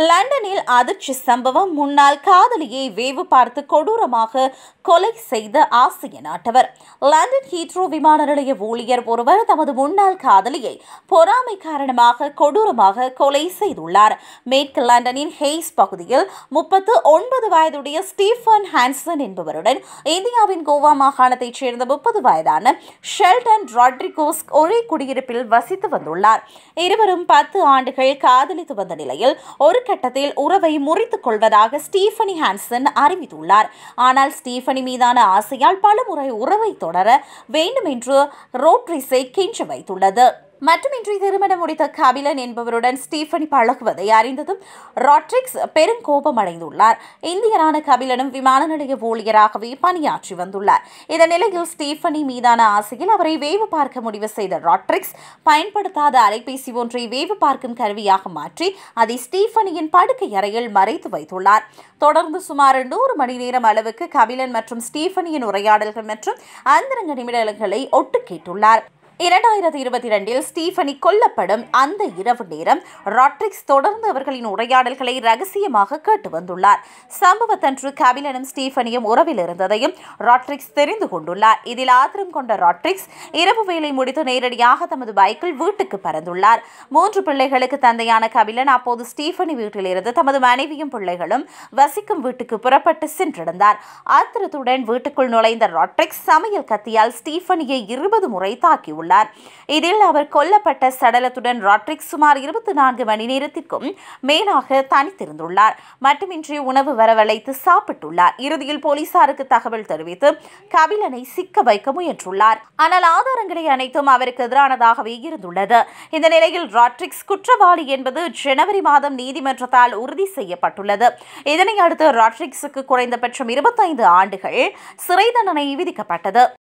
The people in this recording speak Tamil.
லண்டனில் அதிர்ச்சி சம்பவம் முன்னாள் காதலியை வேவு பார்த்து கொடூரமாக கொலை செய்த ஆசிய நாட்டவர் லண்டன் ஹீத்ரோ விமான நிலைய ஊழியர் ஒருவர் தமது முன்னாள் காதலியை பொறாமை காரணமாக கொடூரமாக கொலை செய்துள்ளார் மேற்கு லண்டனின் ஹெய்ஸ் பகுதியில் முப்பத்து ஒன்பது வயதுடைய ஸ்டீஃபன் ஹான்சன் என்பவருடன் இந்தியாவின் கோவா மாகாணத்தைச் சேர்ந்த முப்பது வயதான ஷெல்டன் ராட்ரிகோஸ் ஒரே குடியிருப்பில் வசித்து வந்துள்ளார் இருவரும் பத்து ஆண்டுகள் காதலித்து வந்த நிலையில் ஒரு கட்டத்தில் உறவை முறித்துக் கொள்வதாக ஸ்டீஃபனி ஹான்சன் அறிவித்துள்ளார் ஆனால் ஸ்டீஃபனி மீதான ஆசையால் பலமுறை உறவை தொடர வேண்டும் என்று ரோட்ரிஸை கெஞ்ச வைத்துள்ளது மட்டுமின்றி திருமணம் முடித்த கபிலன் என்பவருடன் ஸ்டீஃபனி பழகுவதை அறிந்ததும் ராட்ரிக்ஸ் பெருங்கோபம் அடைந்துள்ளார் இந்தியரான கபிலனும் விமான நிலைய ஊழியராகவே பணியாற்றி வந்துள்ளார் இந்த நிலையில் ஸ்டீஃபனி மீதான ஆசையில் அவரை வேவு பார்க்க முடிவு செய்த ராட்ரிக்ஸ் பயன்படுத்தாத அலைபேசி ஒன்றை வேவு பார்க்கும் கருவியாக மாற்றி அதை ஸ்டீஃபனியின் படுக்கை அறையில் மறைத்து வைத்துள்ளார் தொடர்ந்து சுமார் நூறு மணி நேரம் அளவுக்கு கபிலன் மற்றும் ஸ்டீஃபனியின் உரையாடல்கள் மற்றும் அந்தரங்க நிமிடங்களை ஒட்டு கேட்டுள்ளார் இரண்டாயிரத்தி இருபத்தி இரண்டில் ஸ்டீஃபனி கொல்லப்படும் அந்த இரவு நேரம் ராட்ரிக்ஸ் தொடர்ந்து அவர்களின் உரையாடல்களை ரகசியமாக கேட்டு வந்துள்ளார் சம்பவத்தன்று கபிலனும் ஸ்டீஃபனியும் உறவில் இருந்ததையும் ராட்ரிக்ஸ் தெரிந்து கொண்டுள்ளார் இதில் ஆத்திரம் கொண்ட ராட்ரிக்ஸ் இரவு வேலை முடித்து நேரடியாக தமது பைக்கில் வீட்டுக்கு பறந்துள்ளார் மூன்று பிள்ளைகளுக்கு தந்தையான கபிலன் அப்போது ஸ்டீஃபனி வீட்டிலிருந்து தமது மனைவியும் பிள்ளைகளும் வசிக்கும் வீட்டுக்கு புறப்பட்டு சென்றிருந்தார் ஆத்திரத்துடன் வீட்டுக்குள் நுழைந்த ராட்ரிக்ஸ் சமையல் கத்தியால் ஸ்டீஃபனியை இருபது முறை தாக்கியுள்ளார் உள்ளார் இதில் அவர் கொல்லப்பட்ட சடலத்துடன் ராட்ரிக் சுமார் இருபத்தி நான்கு மணி நேரத்திற்கும் மேலாக தனித்திருந்துள்ளார் மட்டுமின்றி உணவு வரவழைத்து சாப்பிட்டுள்ளார் இறுதியில் போலீசாருக்கு தகவல் தெரிவித்து கபிலனை சிக்க வைக்க முயன்றுள்ளார் ஆனால் ஆதாரங்களை அனைத்தும் அவருக்கு எதிரானதாகவே இருந்துள்ளது இந்த நிலையில் ராட்ரிக்ஸ் குற்றவாளி என்பது ஜனவரி மாதம் நீதிமன்றத்தால் உறுதி செய்யப்பட்டுள்ளது இதனை அடுத்து ராட்ரிக்ஸுக்கு குறைந்தபட்சம் இருபத்தைந்து ஆண்டுகள் சிறை தண்டனை விதிக்கப்பட்டது